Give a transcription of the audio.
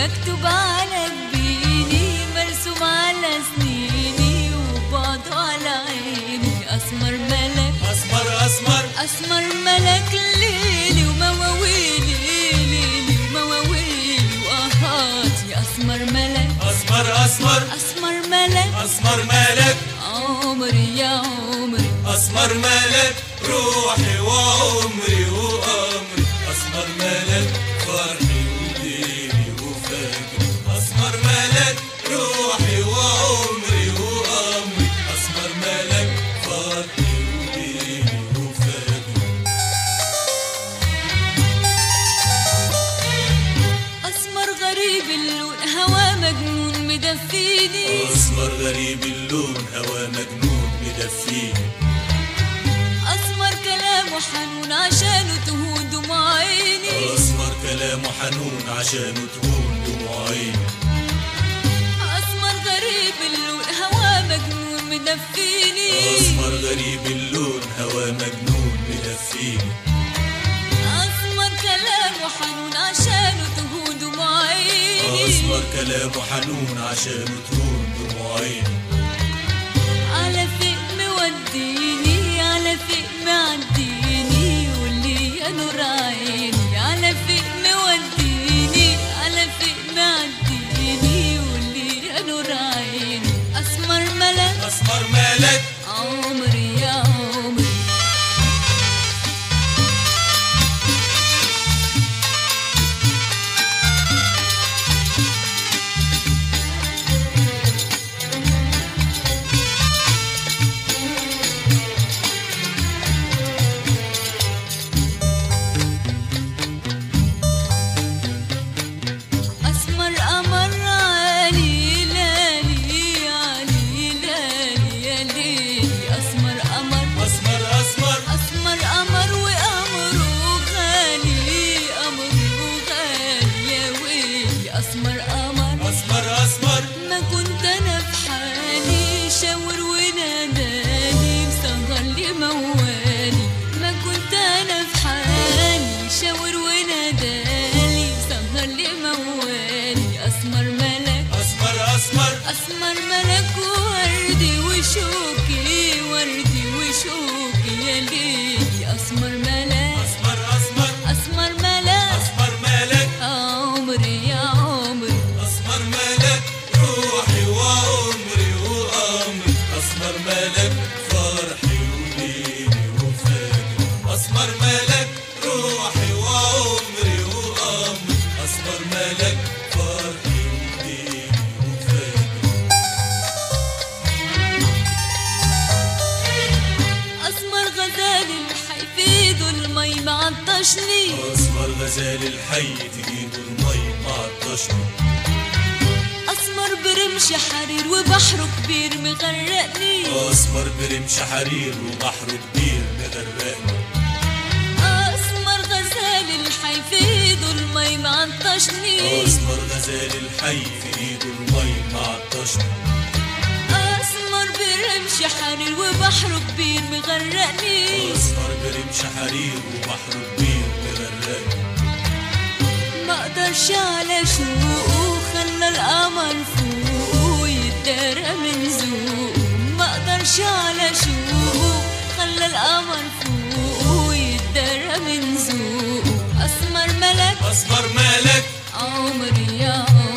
مكتوب على جبيني مرسوم على سنيني وبعده على عيني أسمر ملك اسمر اسمر أسمر ملك ليلي ومواويلي ليلي ومواويلي وآهاتي أسمر ملك اسمر اسمر أسمر ملك اسمر مالك عمري يا عمري اسمر مالك روحي وعمري وامري اسمر مالك فرحي وديني وفجري اسمر مالك روحي وعمري وامري اسمر مالك فرحي وديني وفجري أسمر غريب اللون هوا مجنون مدفيني اسمر غريب اللون هوا مجنون مدفيني أسمر كلامه حنون عشانه تهون دموع عيني اسمر كلامه حنون عشانه تهون دموع عيني أسمر غريب اللون هوا مجنون مدفيني اسمر غريب اللون هوا مجنون مدفيني أسمر كلامه حنون عشانه تهون دموع عيني اسمر كلامه حنون عشانه تهون دموع عيني على فيق موديني على فيق معديني واللي يا نور عيني على فيق موديني على فيق معديني واللي يا نور عيني أسمر ملك اسمر مالك عمري يا عمري أسمر قمر علي لالي علي لالي يا ليلي أسمر قمر اسمر اسمر أسمر قمر وقمره غالي قمره غالي يا ويلي أسمر قمر اسمر اسمر ما كنت أنا في حالي شاور وناداني مسهر لي موالي ما كنت أنا في حالي شاور وناداني مسهر لي موالي أسمر ملك اسمر اسمر أسمر ملك وردي وشوكي وردي وشوكي يا ليلي أسمر ملك اسمر اسمر أسمر ملك اسمر مالك عمري يا عمري اسمر مالك روحي وعمري وامري اسمر مالك فرحي وديني وفجري اسمر مالك روحي وعمري وامري اسمر مالك فرحي وديني وفجري أسمر غزال الحي في ايده المي معطشني اسمر غزال الحي في ايده المي معطشني أسمر برمش حرير وبحره كبير مغرقني اسمر برمش حرير وبحره كبير مغرقني أسمر غزال الحي في ايده المي معطشني اسمر غزال الحي في ايده المي معطشني أسمر برمش حرير وبحره كبير مغرقني اسمر برمش حرير وبحره كبير مغرقني ما اقدرش على شوقه خلى القمر فوقه يتدارى من ذوقه ما اقدرش على شوقه خلى القمر فوقه يتدارى من ذوقه اسمر ملك اسمر مالك عمري يا عمري